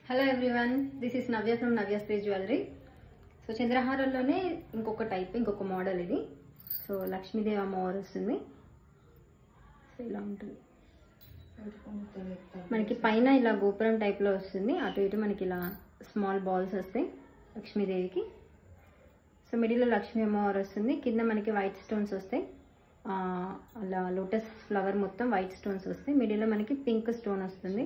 Hello everyone this is Navya from Navya space jewellery so చంద్రహారంలోనే ఇంకొక type ఇంకొక మోడల్ ఇది సో లక్ష్మీదేవి అమ్మవారు వస్తుంది సో ఇలా ఉంటుంది మనకి పైన ఇలా గోపురం టైప్లో వస్తుంది అటు ఇటు మనకి ఇలా స్మాల్ బాల్స్ వస్తాయి లక్ష్మీదేవికి సో మిడిల్లో లక్ష్మీ అమ్మవారు వస్తుంది కింద మనకి వైట్ స్టోన్స్ వస్తాయి ఆ, అలా లోటస్ ఫ్లవర్ మొత్తం వైట్ స్టోన్స్ వస్తాయి మిడిల్లో మనకి పింక్ స్టోన్ వస్తుంది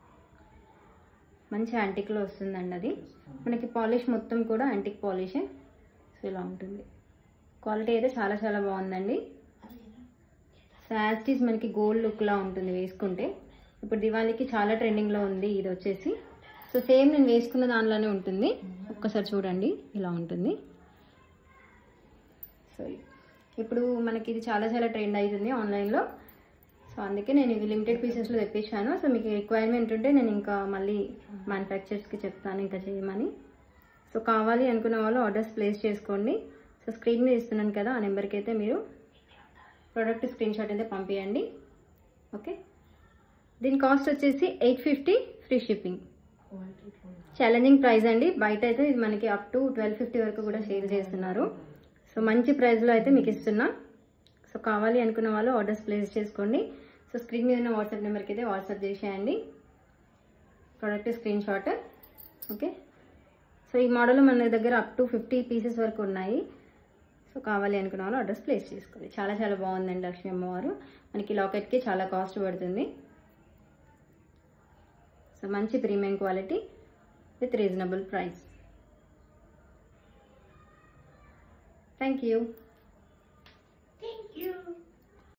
మంచి యాంటిక్లో వస్తుందండి అది మనకి పాలిష్ మొత్తం కూడా యాంటిక్ పాలిషే సో ఇలా ఉంటుంది క్వాలిటీ అయితే చాలా చాలా బాగుందండి సో యాస్టీస్ మనకి గోల్డ్ లుక్లా ఉంటుంది వేసుకుంటే ఇప్పుడు దివాళీకి చాలా ట్రెండింగ్లో ఉంది ఇది వచ్చేసి సో సేమ్ నేను వేసుకున్న దానిలోనే ఉంటుంది ఒక్కసారి చూడండి ఇలా ఉంటుంది సో ఇప్పుడు మనకి ఇది చాలా చాలా ట్రెండ్ అవుతుంది ఆన్లైన్లో సో అందుకే నేను ఇవి లిమిటెడ్ పీసెస్లో తెప్పించాను సో మీకు రిక్వైర్మెంట్ ఉంటే నేను ఇంకా మళ్ళీ మ్యానుఫ్యాక్చర్స్కి చెప్తాను ఇంకా చేయమని సో కావాలి అనుకున్న వాళ్ళు ఆర్డర్స్ ప్లేస్ చేసుకోండి సో స్క్రీన్ మీద ఇస్తున్నాను కదా ఆ నెంబర్కి అయితే మీరు ప్రోడక్ట్ స్క్రీన్ షాట్ అయితే పంపించండి ఓకే దీని కాస్ట్ వచ్చేసి eight fifty free shipping challenging price అండి బయట అయితే ఇది మనకి అప్ టు ట్వెల్వ్ ఫిఫ్టీ వరకు కూడా సేల్ చేస్తున్నారు సో మంచి ప్రైస్లో అయితే మీకు ఇస్తున్నా సో కావాలి అనుకున్న వాళ్ళు ఆర్డర్స్ ప్లేస్ చేసుకోండి సో స్క్రీన్ మీద ఉన్న వాట్సాప్ నెంబర్కి అయితే వాట్సాప్ చేసేయండి product screen shot okay so ఈ మోడల్ మన దగ్గర అప్ టు ఫిఫ్టీ పీసెస్ వరకు ఉన్నాయి సో కావాలి అనుకున్న వాళ్ళు అడ్రస్ ప్లేస్ చేసుకోండి చాలా చాలా బాగుందండి లక్ష్మీ అమ్మవారు మనకి లాకెట్కి చాలా కాస్ట్ పడుతుంది సో మంచి premium quality with reasonable price thank you Thank you.